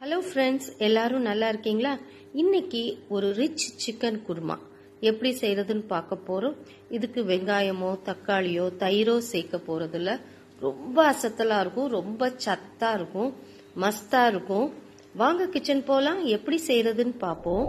hello friends எல்லாரும் நல்லா இருக்கீங்களா இன்னைக்கு ஒரு ரிச் சிக்கன் குருமா எப்படி செய்யறதுன்னு பார்க்க போறோம் இதுக்கு வெங்காயமோ தக்காளியோ தயிரோ சேர்க்க போறதில்ல ரொம்ப அசத்தலா இருக்கும் ரொம்ப சத்தா இருக்கும் மஸ்தா இருக்கும் வாங்க கிச்சன் போலாம் எப்படி செய்யறதுன்னு பார்ப்போம்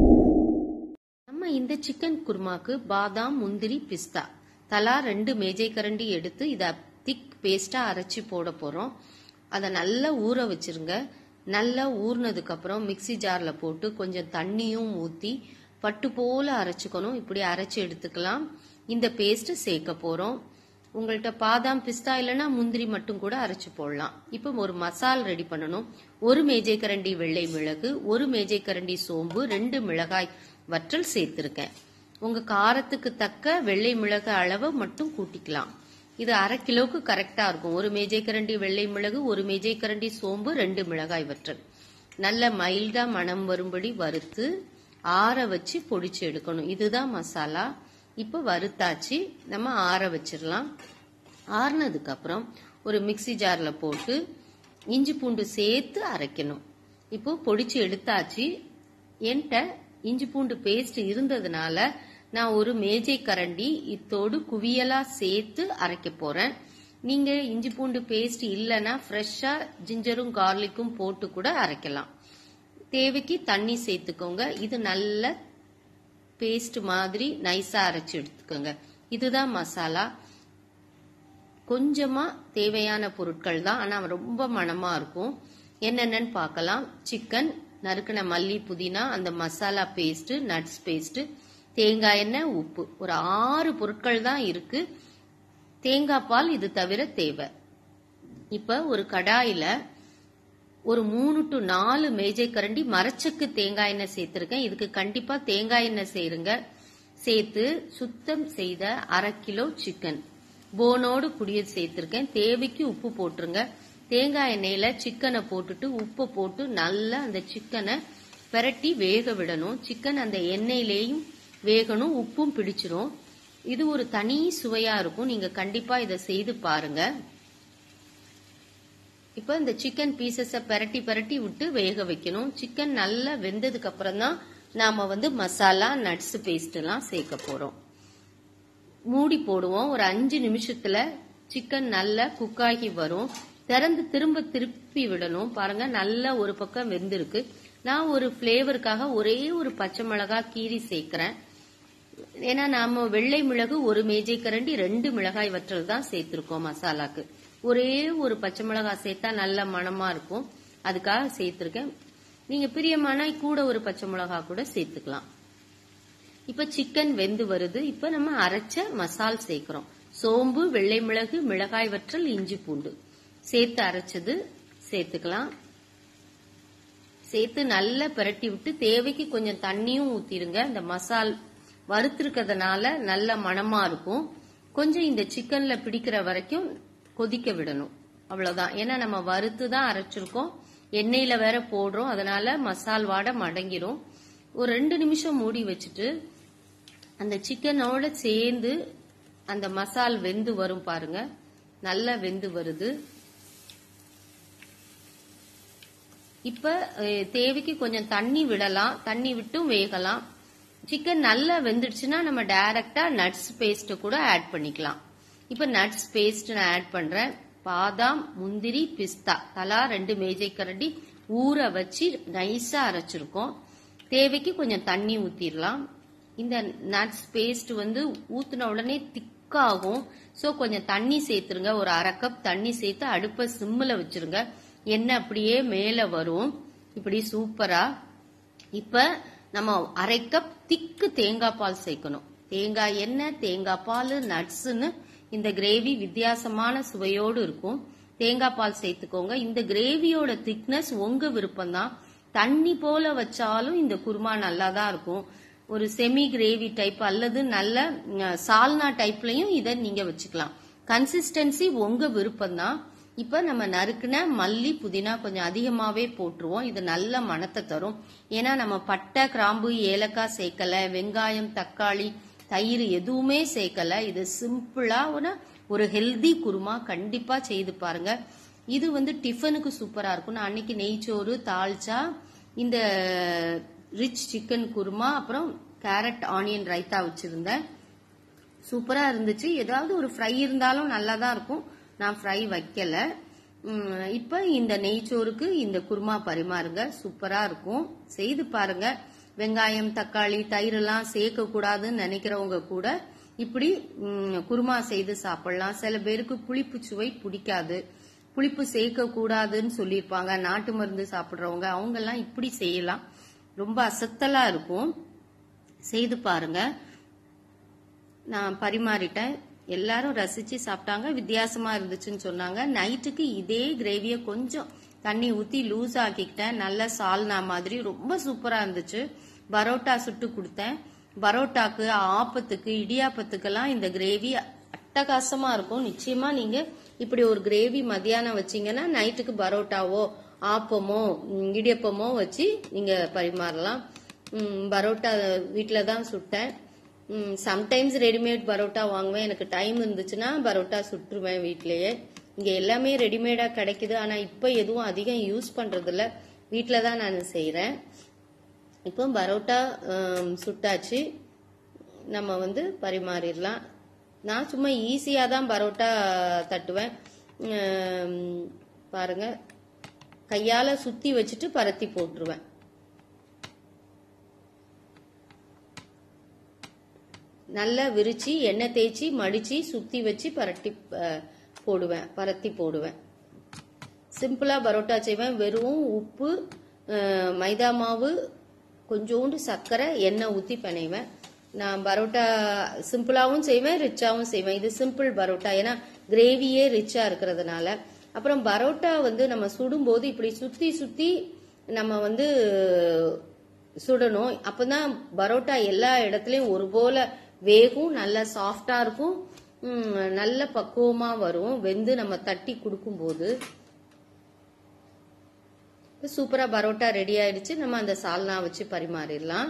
நம்ம இந்த சிக்கன் குருமாக்கு பாதாம் முந்திரி பிஸ்தா தலா ரெண்டு மேஜை கரண்டி எடுத்து இதை திக் பேஸ்டா அரைச்சி போட போறோம் அதை நல்லா ஊற வச்சிருங்க நல்லா ஊறினதுக்கு அப்புறம் மிக்சி ஜார்ல போட்டு கொஞ்சம் தண்ணியும் ஊத்தி பட்டு போல அரைச்சுக்கணும் இப்படி அரைச்சு எடுத்துக்கலாம் இந்த பேஸ்ட் சேர்க்க போறோம் உங்கள்கிட்ட பாதாம் பிஸ்தா இல்லைன்னா முந்திரி மட்டும் கூட அரைச்சு போடலாம் இப்போ ஒரு மசால் ரெடி பண்ணணும் ஒரு மேஜை கரண்டி வெள்ளை மிளகு ஒரு மேஜை கரண்டி சோம்பு ரெண்டு மிளகாய் வற்றல் சேர்த்திருக்கேன் உங்க காரத்துக்கு தக்க வெள்ளை மிளகு அளவை மட்டும் கூட்டிக்கலாம் இது அரை கிலோவுக்கு கரெக்டா இருக்கும் ஒரு மேஜை கரண்டி வெள்ளை மிளகு ஒரு மேஜை கரண்டி சோம்பு ரெண்டு மிளகாய் வற்றல் நல்ல மைல்டா மனம் வரும்படி வறுத்து ஆற வச்சு பொடிச்சு எடுக்கணும் இதுதான் மசாலா இப்போ வறுத்தாச்சு நம்ம ஆற வச்சிடலாம் ஆறுனதுக்கு அப்புறம் ஒரு மிக்சி ஜார்ல போட்டு இஞ்சி பூண்டு சேர்த்து அரைக்கணும் இப்போ பொடிச்சு எடுத்தாச்சு என்கிட்ட இஞ்சி பூண்டு பேஸ்ட் இருந்ததுனால நான் ஒரு மேஜை கரண்டி இத்தோடு குவியலா சேர்த்து அரைக்க போறேன் நீங்க இஞ்சி பூண்டு பேஸ்ட் இல்லைன்னா ஃப்ரெஷ்ஷா ஜிஞ்சரும் கார்லிக்கும் போட்டு கூட அரைக்கலாம் தேவைக்கு தண்ணி சேர்த்துக்கோங்க இது நல்ல பேஸ்ட் மாதிரி நைஸா அரைச்சு எடுத்துக்கோங்க இதுதான் மசாலா கொஞ்சமா தேவையான பொருட்கள் தான் ஆனா ரொம்ப மனமா இருக்கும் என்னென்னு பார்க்கலாம் சிக்கன் நறுக்கின மல்லி புதினா அந்த மசாலா பேஸ்ட் நட்ஸ் பேஸ்ட் தேங்காய் எண்ணெய் உப்பு ஒரு ஆறு பொருட்கள் தான் இருக்கு தேங்காய் பால் இது தவிர தேவை இப்ப ஒரு கடாயில ஒரு மூணு டு நாலு மேஜை கரண்டி மரச்சக்கு தேங்காய் எண்ணெய் சேர்த்திருக்கேன் இதுக்கு கண்டிப்பா தேங்காய் எண்ணெய் சேருங்க சேர்த்து சுத்தம் செய்த அரை கிலோ சிக்கன் போனோடு குடியல் சேர்த்திருக்கேன் தேவைக்கு உப்பு போட்டுருங்க தேங்காய் எண்ணெயில சிக்கனை போட்டுட்டு உப்பு போட்டு நல்லா அந்த சிக்கனை பெரட்டி வேக விடணும் சிக்கன் அந்த எண்ணெயிலேயும் வேகணும் உப்பும் பிடிச்சிரும் இது ஒரு தனி சுவையா இருக்கும் நீங்க கண்டிப்பா இதை செய்து பாருங்க இப்ப இந்த சிக்கன் பீசஸ பெரட்டி பெரட்டி விட்டு வேக வைக்கணும் சிக்கன் நல்லா வெந்ததுக்கு அப்புறம் தான் நாம வந்து மசாலா நட்ஸ் பேஸ்ட் எல்லாம் சேர்க்க போறோம் மூடி போடுவோம் ஒரு அஞ்சு நிமிஷத்துல சிக்கன் நல்லா குக் ஆகி வரும் திறந்து திரும்ப திருப்பி விடணும் பாருங்க நல்லா ஒரு பக்கம் வெந்திருக்கு நான் ஒரு பிளேவருக்காக ஒரே ஒரு பச்சை மிளகா கீரி சேர்க்கிறேன் ஏன்னா நாம வெள்ளை மிளகு ஒரு மேஜை கரண்டி ரெண்டு மிளகாய் வற்றல் தான் சேர்த்திருக்கோம் மசாலாக்கு ஒரே ஒரு பச்சை மிளகாய் சேர்த்தா நல்ல மணமா இருக்கும் அதுக்காக சேர்த்திருக்கேன் நீங்க பிரியமான கூட ஒரு பச்சை மிளகா கூட சேர்த்துக்கலாம் இப்ப சிக்கன் வெந்து வருது இப்ப நம்ம அரைச்ச மசால் சேர்க்கிறோம் சோம்பு வெள்ளை மிளகு மிளகாய் வற்றல் இஞ்சி பூண்டு சேர்த்து அரைச்சது சேர்த்துக்கலாம் சேர்த்து நல்லா பிரட்டி விட்டு தேவைக்கு கொஞ்சம் தண்ணியும் ஊத்திருங்க இந்த மசால் வறுத்திருக்கிறதுனால நல்ல மணமா இருக்கும் கொஞ்சம் இந்த சிக்கன்ல பிடிக்கிற வரைக்கும் கொதிக்க விடணும் அவ்வளவுதான் ஏன்னா நம்ம வறுத்து தான் அரைச்சிருக்கோம் எண்ணெயில வேற போடுறோம் அதனால மசால் வாடை மடங்கிரும் ஒரு ரெண்டு நிமிஷம் மூடி வச்சுட்டு அந்த சிக்கனோட சேர்ந்து அந்த மசால் வெந்து வரும் பாருங்க நல்லா வெந்து வருது இப்ப தேவைக்கு கொஞ்சம் தண்ணி விடலாம் தண்ணி விட்டும் வேகலாம் சிக்கன் நல்லா வெந்துடுச்சுன்னா நம்ம டைரக்டா நட்ஸ் பேஸ்ட் கூட ஆட் பண்ணிக்கலாம் இப்ப நட்ஸ் பேஸ்ட் நான் ஆட் பண்றேன் பாதாம் முந்திரி பிஸ்தா தலா ரெண்டு மேஜை கரண்டி ஊற வச்சு நைஸா அரைச்சிருக்கோம் தேவைக்கு கொஞ்சம் தண்ணி ஊத்திடலாம் இந்த நட்ஸ் பேஸ்ட் வந்து ஊத்துன உடனே திக்காகும் சோ கொஞ்சம் தண்ணி சேர்த்துருங்க ஒரு அரை கப் தண்ணி சேர்த்து அடுப்பை சிம்மில் வச்சிருங்க எண்ணெய் அப்படியே மேல வரும் இப்படி சூப்பரா இப்ப நம்ம அரை கப் திக்கு தேங்காய் பால் சேர்க்கணும் தேங்காய் எண்ணெய் தேங்காய் பால் நட்ஸ்ன்னு இந்த கிரேவி வித்தியாசமான சுவையோடு இருக்கும் தேங்காய் பால் சேர்த்துக்கோங்க இந்த கிரேவியோட திக்னஸ் உங்க விருப்பம் தான் தண்ணி போல வச்சாலும் இந்த குருமா நல்லா தான் இருக்கும் ஒரு செமி கிரேவி டைப் அல்லது நல்ல சால்னா டைப்லயும் இதை நீங்க வச்சுக்கலாம் கன்சிஸ்டன்சி உங்க விருப்பம் தான் இப்ப நம்ம நறுக்குன மல்லி புதினா கொஞ்சம் அதிகமாவே போட்டுருவோம் இது நல்ல மணத்தை தரும் ஏன்னா நம்ம பட்டை கிராம்பு ஏலக்காய் சேர்க்கல வெங்காயம் தக்காளி தயிர் எதுவுமே சேர்க்கல இது சிம்பிளா ஒரு ஹெல்தி குருமா கண்டிப்பா செய்து பாருங்க இது வந்து டிஃபனுக்கு சூப்பரா இருக்கும் நான் அன்னைக்கு நெய்ச்சோறு தால்ச்சா இந்த ரிச் சிக்கன் குருமா அப்புறம் கேரட் ஆனியன் ரைத்தா வச்சிருந்தேன் சூப்பரா இருந்துச்சு ஏதாவது ஒரு ஃப்ரை இருந்தாலும் நல்லா தான் இருக்கும் நான் ஃப்ரை வைக்கல உம், இப்ப இந்த நெய்ச்சோறுக்கு இந்த குருமா பரிமாறுங்க சூப்பரா இருக்கும் செய்து பாருங்க வெங்காயம் தக்காளி தயிர் எல்லாம் சேர்க்க கூடாதுன்னு நினைக்கிறவங்க கூட இப்படி உம், குருமா செய்து சாப்பிடலாம் சில பேருக்கு புளிப்பு சுவை பிடிக்காது புளிப்பு சேர்க்க கூடாதுன்னு சொல்லியிருப்பாங்க நாட்டு மருந்து சாப்பிடுறவங்க அவங்க எல்லாம் இப்படி செய்யலாம் ரொம்ப அசத்தலா இருக்கும் செய்து பாருங்க நான் பரிமாறிட்டேன் எல்லாரும் ரசிச்சு சாப்பிட்டாங்க வித்தியாசமா இருந்துச்சுன்னு சொன்னாங்க நைட்டுக்கு இதே கிரேவியை கொஞ்சம் தண்ணி ஊத்தி லூஸ் ஆக்கிக்கிட்டேன் நல்ல சால்னா மாதிரி ரொம்ப சூப்பரா இருந்துச்சு பரோட்டா சுட்டு கொடுத்தேன் பரோட்டாக்கு ஆப்பத்துக்கு இடியாப்பத்துக்கெல்லாம் இந்த கிரேவி அட்டகாசமா இருக்கும் நிச்சயமா நீங்க இப்படி ஒரு கிரேவி மத்தியானம் வச்சீங்கன்னா நைட்டுக்கு பரோட்டாவோ ஆப்பமோ ம், இடியப்பமோ வச்சு நீங்க பரிமாறலாம் ம், பரோட்டா வீட்டில் தான் சுட்டேன் சம்டைம்ஸ் ரெடிமேட் பரோட்டா வாங்குவேன் எனக்கு டைம் இருந்துச்சுன்னா பரோட்டா சுட்டுருவேன் வீட்லயே இங்க எல்லாமே ரெடிமேடா கிடைக்குது ஆனா இப்போ எதுவும் அதிகம் யூஸ் பண்றது இல்ல வீட்ல தான் நான் செய்றேன் இப்போ பரோட்டா ஹம், சுட்டாச்சு நம்ம வந்து பரிமாறிடலாம் நான் சும்மா ஈஸியாக தான் பரோட்டா தட்டுவேன் ஹம், பாருங்க கையால சுத்தி வச்சுட்டு பரத்தி போட்டுருவேன் நல்லா விரிச்சு எண்ணெய் தேய்ச்சி மடிச்சு சுத்தி வச்சு பரட்டி அஹ், போடுவேன் பரத்தி போடுவேன் சிம்பிளா பரோட்டா செய்வேன் வெறும் உப்பு அஹ், மைதா மாவு கொஞ்சோண்டு சர்க்கரை எண்ணெய் ஊத்தி பிணைவேன் நான் பரோட்டா சிம்பிளாவும் செய்வேன் ரிச்சாவும் செய்வேன் இது சிம்பிள் பரோட்டா ஏன்னா கிரேவியே ரிச்சா இருக்கிறதுனால அப்புறம் பரோட்டா வந்து நம்ம சுடும்போது இப்படி சுத்தி சுத்தி நம்ம வந்து சுடணும் அப்பதான் பரோட்டா எல்லா இடத்துலயும் ஒரு போல வேகும் நல்ல சாஃப்டா இருக்கும் ம், நல்ல பக்குவமா வரும் வெந்து நம்ம தட்டி கொடுக்கும்போது சூப்பரா பரோட்டா ரெடி ஆயிடுச்சு நம்ம அந்த சால்னா வச்சு பரிமாறிடலாம்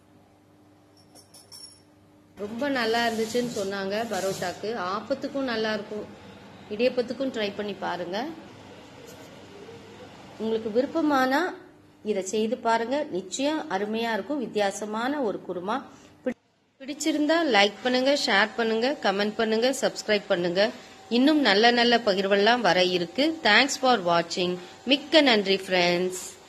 ரொம்ப நல்லா இருந்துச்சுன்னு சொன்னாங்க பரோட்டாக்கு ஆப்பத்துக்கும் நல்லா இருக்கும் இடியப்பத்துக்கும் ட்ரை பண்ணி பாருங்க உங்களுக்கு விருப்பமானா இதை செய்து பாருங்க நிச்சயம் அருமையா இருக்கும் வித்தியாசமான ஒரு குருமா பிடி- பிடிச்சிருந்தா லைக் பண்ணுங்க ஷேர் பண்ணுங்க கமெண்ட் பண்ணுங்க சப்ஸ்கிரைப் பண்ணுங்க இன்னும் நல்ல நல்ல பகிர்வெல்லாம் வர இருக்கு தேங்க்ஸ் ஃபார் வாட்சிங் மிக்க நன்றி ஃப்ரெண்ட்ஸ்